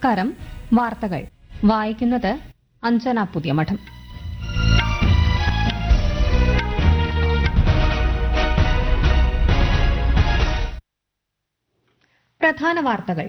നമസ്കാരം വാർത്തകൾ വായിക്കുന്നത് അഞ്ജന പുതിയമഠം പ്രധാന വാർത്തകൾ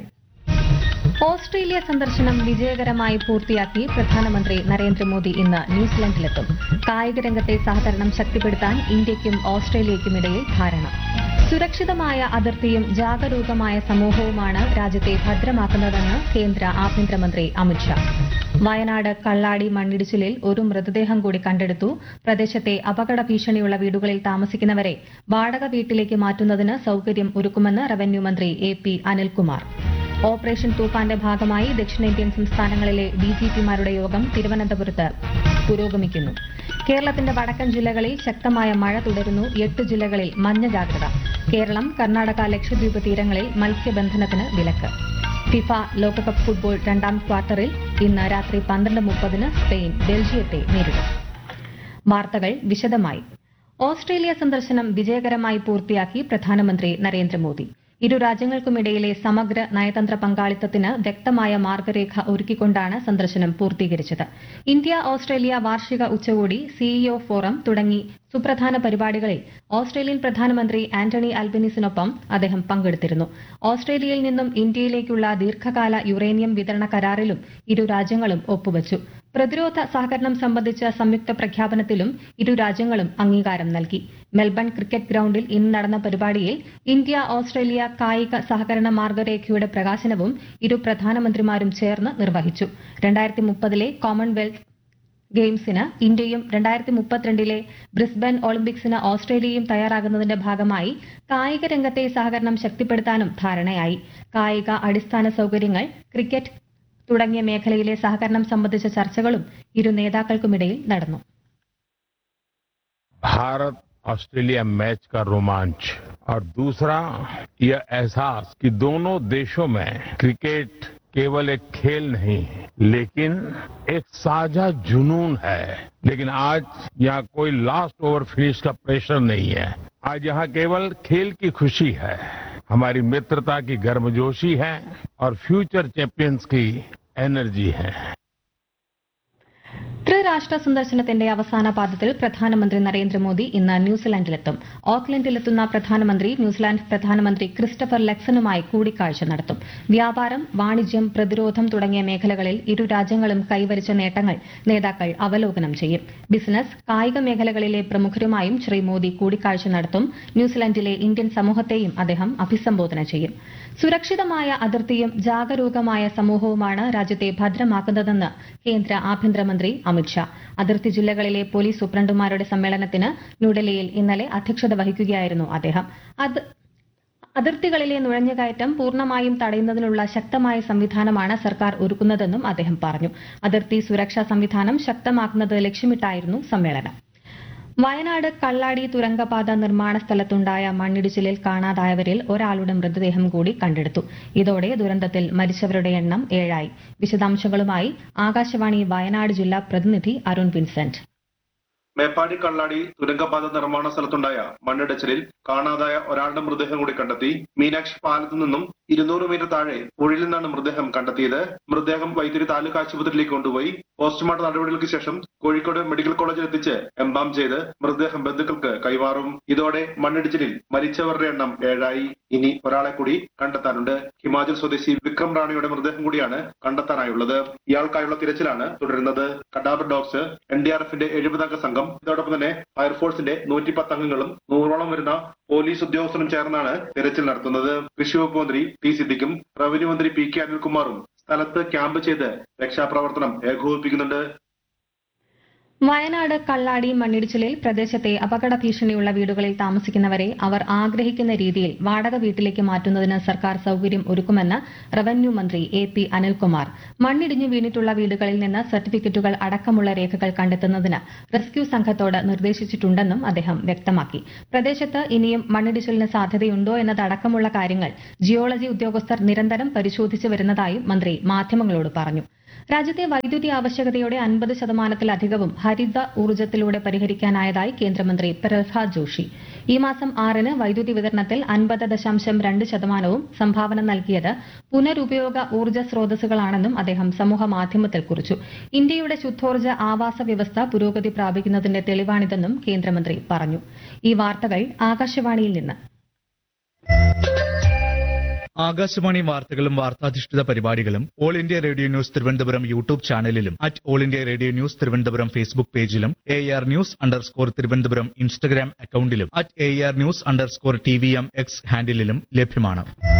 ഓസ്ട്രേലിയ സന്ദർശനം വിജയകരമായി പൂർത്തിയാക്കി പ്രധാനമന്ത്രി നരേന്ദ്രമോദി ഇന്ന് ന്യൂസിലൻഡിലെത്തും കായിക രംഗത്തെ സഹകരണം ശക്തിപ്പെടുത്താൻ ഇന്ത്യയ്ക്കും ഓസ്ട്രേലിയയ്ക്കുമിടയിൽ ധാരണ സുരക്ഷിതമായ അതിർത്തിയും ജാഗരൂകമായ സമൂഹവുമാണ് രാജ്യത്തെ ഭദ്രമാക്കുന്നതെന്ന് കേന്ദ്ര ആഭ്യന്തരമന്ത്രി അമിത്ഷാ വയനാട് കള്ളാടി മണ്ണിടിച്ചിലിൽ ഒരു മൃതദേഹം കൂടി കണ്ടെടുത്തു പ്രദേശത്തെ അപകട ഭീഷണിയുള്ള വീടുകളിൽ താമസിക്കുന്നവരെ വാടക വീട്ടിലേക്ക് മാറ്റുന്നതിന് സൌകര്യം ഒരുക്കുമെന്ന് റവന്യൂ മന്ത്രി എ പി അനിൽകുമാർ ഓപ്പറേഷൻ തൂഫാന്റെ ഭാഗമായി ദക്ഷിണേന്ത്യൻ സംസ്ഥാനങ്ങളിലെ ഡിജിപിമാരുടെ യോഗം തിരുവനന്തപുരത്ത് പുരോഗമിക്കുന്നു കേരളത്തിന്റെ വടക്കൻ ജില്ലകളിൽ ശക്തമായ മഴ തുടരുന്നു എട്ട് ജില്ലകളിൽ മഞ്ഞ ജാഗ്രത കേരളം കർണാടക ലക്ഷദ്വീപ് തീരങ്ങളിൽ മത്സ്യബന്ധനത്തിന് വിലക്ക് ഫിഫ ലോകകപ്പ് ഫുട്ബോൾ രണ്ടാം ക്വാർട്ടറിൽ ഇന്ന് രാത്രി പന്ത്രണ്ട് മുപ്പതിന് സ്പെയിൻ ബെൽജിയത്തെ നേരിടും വാർത്തകൾ വിശദമായി ഓസ്ട്രേലിയ സന്ദർശനം വിജയകരമായി പൂർത്തിയാക്കി പ്രധാനമന്ത്രി നരേന്ദ്രമോദി ഇരു രാജ്യങ്ങൾക്കുമിടയിലെ സമഗ്ര നയതന്ത്ര പങ്കാളിത്തത്തിന് വ്യക്തമായ മാർഗരേഖ ഒരുക്കിക്കൊണ്ടാണ് സന്ദർശനം പൂർത്തീകരിച്ചത് ഇന്ത്യ ഓസ്ട്രേലിയ വാർഷിക ഉച്ചകോടി സിഇഒ ഫോറം തുടങ്ങി സുപ്രധാന പരിപാടികളിൽ ഓസ്ട്രേലിയൻ പ്രധാനമന്ത്രി ആന്റണി അൽബനീസിനൊപ്പം അദ്ദേഹം പങ്കെടുത്തിരുന്നു ഓസ്ട്രേലിയയിൽ നിന്നും ഇന്ത്യയിലേക്കുള്ള ദീർഘകാല യുറേനിയം വിതരണ കരാറിലും ഇരു രാജ്യങ്ങളും ഒപ്പുവച്ചു പ്രതിരോധ സഹകരണം സംബന്ധിച്ച സംയുക്ത പ്രഖ്യാപനത്തിലും ഇരു രാജ്യങ്ങളും അംഗീകാരം നൽകി മെൽബൺ ക്രിക്കറ്റ് ഗ്രൌണ്ടിൽ ഇന്ന് നടന്ന പരിപാടിയിൽ ഇന്ത്യ ഓസ്ട്രേലിയ കായിക സഹകരണ മാർഗരേഖയുടെ പ്രകാശനവും ഇരു പ്രധാനമന്ത്രിമാരും ചേർന്ന് നിർവഹിച്ചു രണ്ടായിരത്തി മുപ്പതിലെ കോമൺവെൽത്ത് ഗെയിംസിന് ഇന്ത്യയും രണ്ടായിരത്തി മുപ്പത്തിരണ്ടിലെ ബ്രിസ്ബൻ ഒളിമ്പിക്സിന് ഓസ്ട്രേലിയയും തയ്യാറാകുന്നതിന്റെ ഭാഗമായി കായിക രംഗത്തെ സഹകരണം ശക്തിപ്പെടുത്താനും ധാരണയായി കായിക അടിസ്ഥാന സൌകര്യങ്ങൾ ക്രിക്കറ്റ് തുടങ്ങിയ മേഖലയിലെ സഹകരണം സംബന്ധിച്ച ചർച്ചകളും ഇരു നേതാക്കൾക്കുമിടയിൽ നടന്നു भारत ऑस्ट्रेलिया मैच का रोमांच और दूसरा यह एहसास कि दोनों देशों में क्रिकेट केवल एक खेल नहीं है लेकिन एक साझा जुनून है लेकिन आज यहाँ कोई लास्ट ओवर फिनिश का प्रेशर नहीं है आज यहाँ केवल खेल की खुशी है हमारी मित्रता की गर्मजोशी है और फ्यूचर चैंपियंस की एनर्जी है ത്രിരാഷ്ട്ര സന്ദർശനത്തിന്റെ അവസാന പാദത്തിൽ പ്രധാനമന്ത്രി നരേന്ദ്രമോദി ഇന്ന് ന്യൂസിലാൻഡിലെത്തും ഓക്ലൻഡിലെത്തുന്ന പ്രധാനമന്ത്രി ന്യൂസിലാൻഡ് പ്രധാനമന്ത്രി ക്രിസ്റ്റഫർ ലെക്സനുമായി കൂടിക്കാഴ്ച നടത്തും വ്യാപാരം വാണിജ്യം പ്രതിരോധം തുടങ്ങിയ മേഖലകളിൽ ഇരു രാജ്യങ്ങളും കൈവരിച്ച നേട്ടങ്ങൾ നേതാക്കൾ അവലോകനം ചെയ്യും ബിസിനസ് കായിക മേഖലകളിലെ പ്രമുഖരുമായും ശ്രീ മോദി കൂടിക്കാഴ്ച നടത്തും ന്യൂസിലാൻഡിലെ ഇന്ത്യൻ സമൂഹത്തെയും അദ്ദേഹം അഭിസംബോധന ചെയ്യും സുരക്ഷിതമായ അതിർത്തിയും ജാഗരൂകമായ സമൂഹവുമാണ് രാജ്യത്തെ ഭദ്രമാക്കുന്നതെന്ന് കേന്ദ്ര ആഭ്യന്തരമന്ത്രി അമിത്ഷാ അതിർത്തി ജില്ലകളിലെ പോലീസ് സൂപ്രണ്ടുമാരുടെ സമ്മേളനത്തിന് ന്യൂഡൽഹിയിൽ ഇന്നലെ അധ്യക്ഷത വഹിക്കുകയായിരുന്നു അദ്ദേഹം അത് അതിർത്തികളിലെ നുഴഞ്ഞുകയറ്റം പൂർണ്ണമായും തടയുന്നതിനുള്ള ശക്തമായ സംവിധാനമാണ് സർക്കാർ ഒരുക്കുന്നതെന്നും അദ്ദേഹം പറഞ്ഞു അതിർത്തി സുരക്ഷാ സംവിധാനം ശക്തമാക്കുന്നത് ലക്ഷ്യമിട്ടായിരുന്നു സമ്മേളനം വയനാട് കള്ളാടി തുരങ്കപാത നിർമ്മാണ സ്ഥലത്തുണ്ടായ മണ്ണിടിച്ചിലിൽ കാണാതായവരിൽ ഒരാളുടെ മൃതദേഹം കൂടി കണ്ടെടുത്തു ഇതോടെ ദുരന്തത്തിൽ മരിച്ചവരുടെ എണ്ണം ഏഴായി വിശദാംശങ്ങളുമായി ആകാശവാണി വയനാട് ജില്ലാ പ്രതിനിധി അരുൺ വിൻസെന്റ് മേപ്പാടി കള്ളാടി തുരങ്കപാത നിർമ്മാണ സ്ഥലത്തുണ്ടായ മണ്ണിടിച്ചിലിൽ കാണാതായ ഒരാളുടെ മൃതദേഹം കൂടി കണ്ടെത്തി മീനാക്ഷി പാലത്തു നിന്നും ഇരുന്നൂറ് മീറ്റർ താഴെ പുഴയിൽ നിന്നാണ് മൃതദേഹം കണ്ടെത്തിയത് മൃതദേഹം വൈദ്യുതി താലൂക്ക് ആശുപത്രിയിലേക്ക് കൊണ്ടുപോയി പോസ്റ്റ്മോർട്ടം നടപടികൾക്ക് ശേഷം കോഴിക്കോട് മെഡിക്കൽ കോളേജിൽ എത്തിച്ച് എംബാം ചെയ്ത് മൃതദേഹം ബന്ധുക്കൾക്ക് കൈമാറും ഇതോടെ മണ്ണിടിച്ചിലിൽ മരിച്ചവരുടെ എണ്ണം ഏഴായി ഇനി ഒരാളെ കൂടി കണ്ടെത്താനുണ്ട് ഹിമാചൽ സ്വദേശി വിക്രം റാണിയുടെ മൃതദേഹം കൂടിയാണ് കണ്ടെത്താനായുള്ളത് ഇയാൾക്കായുള്ള തിരച്ചിലാണ് തുടരുന്നത് cadaver dogs N D R എഫിന്റെ എഴുപതംഗ സംഘം ഇതോടൊപ്പം തന്നെ ഫയർഫോഴ്സിന്റെ നൂറ്റിപ്പത്ത് അംഗങ്ങളും നൂറോളം വരുന്ന പോലീസ് ഉദ്യോഗസ്ഥരും ചേർന്നാണ് തിരച്ചിൽ നടത്തുന്നത് കൃഷി വകുപ്പ് മന്ത്രി ടി സിദ്ദിഖും റവന്യൂ മന്ത്രി പി കെ അനിൽകുമാറും സ്ഥലത്ത് ക്യാമ്പ് ചെയ്ത് രക്ഷാപ്രവർത്തനം ഏകോപിപ്പിക്കുന്നുണ്ട് വയനാട് കള്ളാടി മണ്ണിടിച്ചിലിൽ പ്രദേശത്തെ അപകട ഭീഷണിയുള്ള വീടുകളിൽ താമസിക്കുന്നവരെ അവർ ആഗ്രഹിക്കുന്ന രീതിയിൽ വാടക വീട്ടിലേക്ക് മാറ്റുന്നതിന് സർക്കാർ സൌകര്യം ഒരുക്കുമെന്ന് റവന്യൂ മന്ത്രി എ പി അനിൽകുമാർ മണ്ണിടിഞ്ഞു വീണിട്ടുള്ള വീടുകളിൽ നിന്ന് സർട്ടിഫിക്കറ്റുകൾ അടക്കമുള്ള രേഖകൾ കണ്ടെത്തുന്നതിന് റെസ്ക്യൂ സംഘത്തോട് നിർദ്ദേശിച്ചിട്ടുണ്ടെന്നും അദ്ദേഹം വ്യക്തമാക്കി പ്രദേശത്ത് ഇനിയും മണ്ണിടിച്ചിലിന് സാധ്യതയുണ്ടോ എന്നതടക്കമുള്ള കാര്യങ്ങൾ ജിയോളജി ഉദ്യോഗസ്ഥർ നിരന്തരം പരിശോധിച്ചു വരുന്നതായും മന്ത്രി മാധ്യമങ്ങളോട് പറഞ്ഞു രാജ്യത്തെ വൈദ്യുതി ആവശ്യകതയുടെ അൻപത് ശതമാനത്തിലധികവും ഹരിത ഊർജ്ജത്തിലൂടെ പരിഹരിക്കാനായതായി കേന്ദ്രമന്ത്രി പ്രഹ്ലാദ് ജോഷി ഈ മാസം ആറിന് വൈദ്യുതി വിതരണത്തിൽ അൻപത് ദശാംശം രണ്ട് ശതമാനവും സംഭാവന നൽകിയത് പുനരുപയോഗ ഊർജ്ജ സ്രോതസ്സുകളാണെന്നും അദ്ദേഹം സമൂഹ മാധ്യമത്തിൽ കുറിച്ചു ഇന്ത്യയുടെ ശുദ്ധോർജ്ജ ആവാസ വ്യവസ്ഥ പുരോഗതി പ്രാപിക്കുന്നതിന്റെ തെളിവാണിതെന്നും കേന്ദ്രമന്ത്രി പറഞ്ഞു ഈ വാർത്തകൾ ആകാശവാണിയിൽ നിന്ന് ആകാശവാണി വാർത്തകളും വാർത്താധിഷ്ഠിത പരിപാടികളും All India radio news Thiruvananthapuram YouTube ചാനലിലും at All India radio news Thiruvananthapuram Facebook പേജിലും A R news underscore Thiruvananthapuram Instagram അക്കൌണ്ടിലും at A R news underscore T V M X ഹാൻഡിലും ലഭ്യമാണ്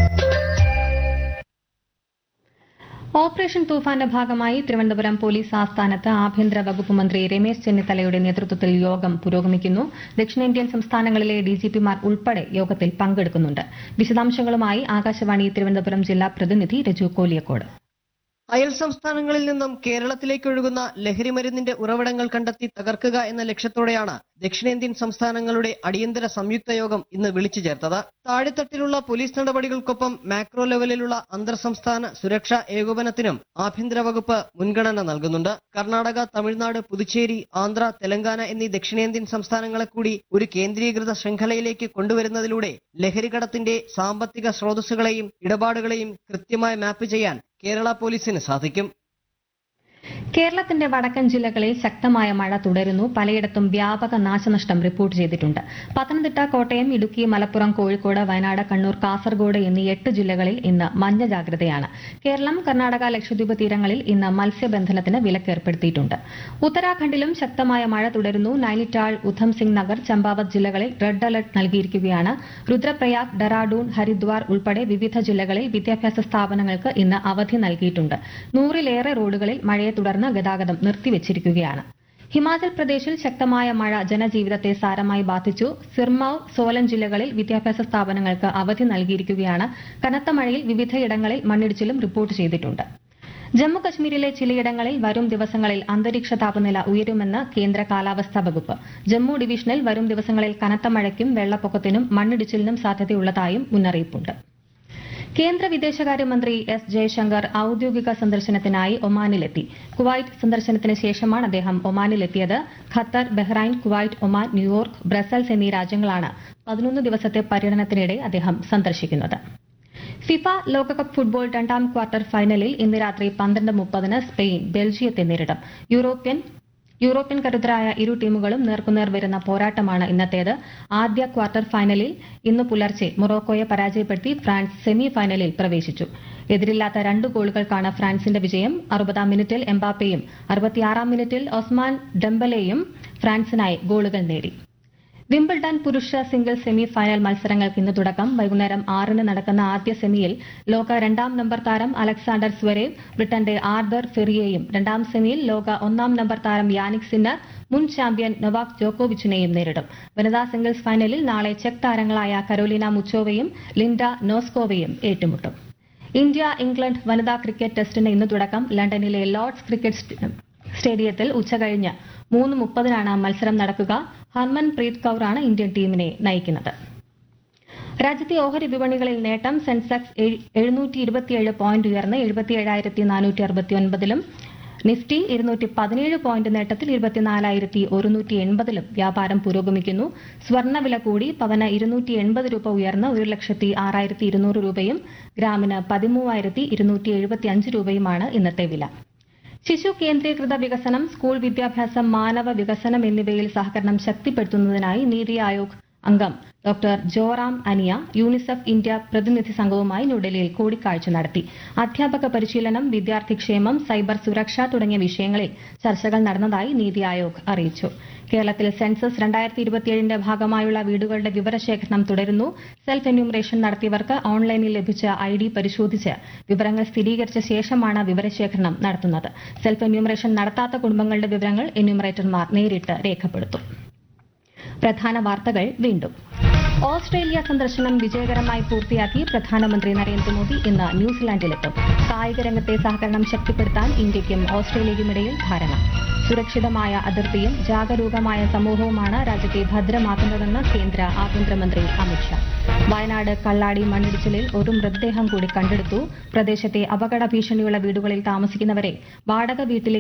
ഓപ്പറേഷൻ തൂഫാന്റെ ഭാഗമായി തിരുവനന്തപുരം പോലീസ് ആസ്ഥാനത്ത് ആഭ്യന്തര വകുപ്പ് മന്ത്രി രമേശ് ചെന്നിത്തലയുടെ നേതൃത്വത്തിൽ യോഗം പുരോഗമിക്കുന്നു ദക്ഷിണേന്ത്യൻ സംസ്ഥാനങ്ങളിലെ ഡിജിപിമാർ ഉൾപ്പെടെ യോഗത്തിൽ പങ്കെടുക്കുന്നുണ്ട് വിശദാംശങ്ങളുമായി ആകാശവാണി തിരുവനന്തപുരം ജില്ലാ പ്രതിനിധി രജു കോലിയക്കോട് അയൽ സംസ്ഥാനങ്ങളിൽ നിന്നും കേരളത്തിലേക്ക് ഒഴുകുന്ന ലഹരിമരുന്നിന്റെ ഉറവിടങ്ങൾ കണ്ടെത്തി തകർക്കുക എന്ന ലക്ഷ്യത്തോടെയാണ് ദക്ഷിണേന്ത്യൻ സംസ്ഥാനങ്ങളുടെ അടിയന്തര സംയുക്ത യോഗം ഇന്ന് വിളിച്ചു ചേർത്തത് താഴെത്തട്ടിലുള്ള പോലീസ് നടപടികൾക്കൊപ്പം മാക്രോ ലെവലിലുള്ള അന്തർ സംസ്ഥാന സുരക്ഷാ ഏകോപനത്തിനും ആഭ്യന്തര വകുപ്പ് മുൻഗണന നൽകുന്നുണ്ട് കർണാടക തമിഴ്നാട് പുതുച്ചേരി ആന്ധ്ര തെലങ്കാന എന്നീ ദക്ഷിണേന്ത്യൻ സംസ്ഥാനങ്ങളെ കൂടി ഒരു കേന്ദ്രീകൃത ശൃംഖലയിലേക്ക് കൊണ്ടുവരുന്നതിലൂടെ ലഹരികടത്തിന്റെ സാമ്പത്തിക സ്രോതസ്സുകളെയും ഇടപാടുകളെയും കൃത്യമായി മാപ്പ് ചെയ്യാൻ കേരള പോലീസിന് സാധിക്കും കേരളത്തിന്റെ വടക്കൻ ജില്ലകളിൽ ശക്തമായ മഴ തുടരുന്നു പലയിടത്തും വ്യാപക നാശനഷ്ടം റിപ്പോർട്ട് ചെയ്തിട്ടുണ്ട് പത്തനംതിട്ട കോട്ടയം ഇടുക്കി മലപ്പുറം കോഴിക്കോട് വയനാട് കണ്ണൂർ കാസർഗോഡ് എന്നീ എട്ട് ജില്ലകളിൽ ഇന്ന് മഞ്ഞ ജാഗ്രതയാണ് കേരളം കർണാടക ലക്ഷദ്വീപ് തീരങ്ങളിൽ ഇന്ന് മത്സ്യബന്ധനത്തിന് വിലക്കേർപ്പെടുത്തിയിട്ടുണ്ട് ഉത്തരാഖണ്ഡിലും ശക്തമായ മഴ തുടരുന്നു നൈനിറ്റാൾ ഉധം സിംഗ് നഗർ ചമ്പാവത് ജില്ലകളിൽ റെഡ് അലർട്ട് നൽകിയിരിക്കുകയാണ് രുദ്രപ്രയാഗ് ഡെറാഡൂൺ ഹരിദ്വാർ ഉൾപ്പെടെ വിവിധ ജില്ലകളിൽ വിദ്യാഭ്യാസ സ്ഥാപനങ്ങൾക്ക് ഇന്ന് അവധി നൽകിയിട്ടുണ്ട് നൂറിലേറെ റോഡുകളിൽ മഴയെ തുടർന്ന് ഗതാഗതം നിർത്തിവച്ചിരിക്കുകയാണ് ഹിമാചൽ പ്രദേശിൽ ശക്തമായ മഴ ജനജീവിതത്തെ സാരമായി ബാധിച്ചു സിർമൌർ സോലൻ ജില്ലകളിൽ വിദ്യാഭ്യാസ സ്ഥാപനങ്ങൾക്ക് അവധി നൽകിയിരിക്കുകയാണ് കനത്ത മഴയിൽ വിവിധയിടങ്ങളിൽ മണ്ണിടിച്ചിലും റിപ്പോർട്ട് ചെയ്തിട്ടുണ്ട് ജമ്മു കശ്മീരിലെ ചിലയിടങ്ങളിൽ വരും ദിവസങ്ങളിൽ അന്തരീക്ഷ താപനില ഉയരുമെന്ന് കേന്ദ്ര കാലാവസ്ഥാ വകുപ്പ് ജമ്മു ഡിവിഷനിൽ വരും ദിവസങ്ങളിൽ കനത്ത മഴയ്ക്കും വെള്ളപ്പൊക്കത്തിനും മണ്ണിടിച്ചിലിനും സാധ്യതയുള്ളതായും മുന്നറിയിപ്പുണ്ട് കേന്ദ്ര വിദേശകാര്യമന്ത്രി എസ് ജയശങ്കർ ഔദ്യോഗിക സന്ദർശനത്തിനായി ഒമാനിലെത്തി കുവൈറ്റ് സന്ദർശനത്തിന് ശേഷമാണ് അദ്ദേഹം ഒമാനിലെത്തിയത് Qatar Bahrain Kuwait Oman New York Brussels എന്നീ രാജ്യങ്ങളാണ് പതിനൊന്ന് ദിവസത്തെ പര്യടനത്തിനിടെ അദ്ദേഹം സന്ദർശിക്കുന്നത് ഫിഫ ലോകകപ്പ് ഫുട്ബോൾ രണ്ടാം ക്വാർട്ടർ ഫൈനലിൽ ഇന്ന് രാത്രി പന്ത്രണ്ട് മുപ്പതിന് സ്പെയിൻ ബെൽജിയത്തെ നേരിടും യൂറോപ്യൻ യൂറോപ്യൻ കരുത്തരായ ഇരു ടീമുകളും നേർക്കുനേർ വരുന്ന പോരാട്ടമാണ് ഇന്നത്തേത് ആദ്യ ക്വാർട്ടർ ഫൈനലിൽ ഇന്ന് പുലർച്ചെ മൊറോക്കോയെ പരാജയപ്പെടുത്തി ഫ്രാൻസ് സെമി ഫൈനലിൽ പ്രവേശിച്ചു എതിരില്ലാത്ത രണ്ട് ഗോളുകൾക്കാണ് ഫ്രാൻസിന്റെ വിജയം അറുപതാം മിനിറ്റിൽ എംബാപ്പയും അറുപത്തിയാറാം മിനിറ്റിൽ ഒസ്മാൻ ഡെംബലെയും ഫ്രാൻസിനായി ഗോളുകൾ നേടി വിംബിൾഡൺ പുരുഷ സിംഗിൾ സെമി ഫൈനൽ മത്സരങ്ങൾക്ക് ഇന്ന് തുടക്കം വൈകുന്നേരം ആറിന് നടക്കുന്ന ആദ്യ സെമിയിൽ ലോക രണ്ടാം നമ്പർ താരം അലക്സാണ്ടർ സ്വരേവ് ബ്രിട്ടന്റെ ആർദർ ഫെറിയെയും രണ്ടാം സെമിയിൽ ലോക ഒന്നാം നമ്പർ താരം യാനിക് സിന്നർ മുൻ ചാമ്പ്യൻ നൊവാക് ജോക്കോവിച്ചിനെയും നേരിടും വനിതാ സിംഗിൾസ് ഫൈനലിൽ നാളെ ചെക്ക് താരങ്ങളായ കരോലിന മുച്ചോവയും ലിൻഡ നോസ്കോവയും ഏറ്റുമുട്ടും ഇന്ത്യ ഇംഗ്ലണ്ട് വനിതാ ക്രിക്കറ്റ് ടെസ്റ്റിന് ഇന്ന് തുടക്കം ലണ്ടനിലെ ലോർഡ്സ് ക്രിക്കറ്റ് സ്റ്റേഡിയത്തിൽ ഉച്ചകഴിഞ്ഞ് മൂന്ന് മുപ്പതിനാണ് മത്സരം നടക്കുക ഹർമൻ പ്രീത് കൌറാണ് ഇന്ത്യൻ ടീമിനെ നയിക്കുന്നത് രാജ്യത്തെ ഓഹരി വിപണികളിൽ നേട്ടം സെൻസെക്സ് എഴുന്നൂറ്റി ഇരുപത്തിയേഴ് പോയിന്റ് ഉയർന്ന് എഴുപത്തിയേഴായിരത്തി നാനൂറ്റി അറുപത്തിയൊൻപതിലും നിഫ്റ്റി ഇരുന്നൂറ്റി പതിനേഴ് പോയിന്റ് നേട്ടത്തിൽ ഇരുപത്തിനാലായിരത്തി ഒരുന്നൂറ്റി എൺപതിലും വ്യാപാരം പുരോഗമിക്കുന്നു സ്വർണ്ണവില കൂടി പവന് ഇരുന്നൂറ്റി എൺപത് രൂപ ഉയർന്ന് ഒരു ലക്ഷത്തി ആറായിരത്തി ഇരുന്നൂറ് രൂപയും ഗ്രാമിന് പതിമൂവായിരത്തി ഇരുന്നൂറ്റി എഴുപത്തി അഞ്ച് രൂപയുമാണ് ഇന്നത്തെ വില ശിശു കേന്ദ്രീകൃത വികസനം സ്കൂൾ വിദ്യാഭ്യാസം മാനവ വികസനം എന്നിവയിൽ സഹകരണം ശക്തിപ്പെടുത്തുന്നതിനായി നീതി ആയോഗ് അംഗം ഡോക്ടർ ജോറാം അനിയ യൂണിസെഫ് ഇന്ത്യ പ്രതിനിധി സംഘവുമായി ന്യൂഡൽഹിയിൽ കൂടിക്കാഴ്ച നടത്തി അധ്യാപക പരിശീലനം വിദ്യാർത്ഥി ക്ഷേമം സൈബർ സുരക്ഷ തുടങ്ങിയ വിഷയങ്ങളിൽ ചർച്ചകൾ നടന്നതായി നീതി ആയോഗ് അറിയിച്ചു കേരളത്തിൽ സെൻസസ് രണ്ടായിരത്തി ഇരുപത്തിയേഴിന്റെ ഭാഗമായുള്ള വീടുകളുടെ വിവരശേഖരണം തുടരുന്നു സെൽഫ് എന്യൂമറേഷൻ നടത്തിയവർക്ക് ഓൺലൈനിൽ ലഭിച്ച ഐ ഡി പരിശോധിച്ച് വിവരങ്ങൾ സ്ഥിരീകരിച്ച ശേഷമാണ് വിവരശേഖരണം നടത്തുന്നത് സെൽഫ് എന്യൂമറേഷൻ നടത്താത്ത കുടുംബങ്ങളുടെ വിവരങ്ങൾ എന്യൂമറേറ്റർമാർ നേരിട്ട് രേഖപ്പെടുത്തും പ്രധാന വാർത്തകൾ വീണ്ടും ഓസ്ട്രേലിയ സന്ദർശനം വിജയകരമായി പൂർത്തിയാക്കി പ്രധാനമന്ത്രി നരേന്ദ്രമോദി ഇന്ന് ന്യൂസിലാൻഡിലെത്തും കായിക രംഗത്തെ സഹകരണം ശക്തിപ്പെടുത്താൻ ഇന്ത്യയ്ക്കും ഓസ്ട്രേലിയയ്ക്കുമിടയിൽ ധാരണ സുരക്ഷിതമായ അതിർത്തിയും ജാഗരൂകമായ സമൂഹവുമാണ് രാജ്യത്തെ ഭദ്രമാക്കുന്നതെന്ന് കേന്ദ്ര ആഭ്യന്തരമന്ത്രി അമിത്ഷാ വയനാട് കള്ളാടി മണ്ണിടിച്ചിലിൽ ഒരു മൃതദേഹം കൂടി കണ്ടെടുത്തു പ്രദേശത്തെ അപകട ഭീഷണിയുള്ള വീടുകളിൽ താമസിക്കുന്നവരെ വാടക വീട്ടിലേക്ക്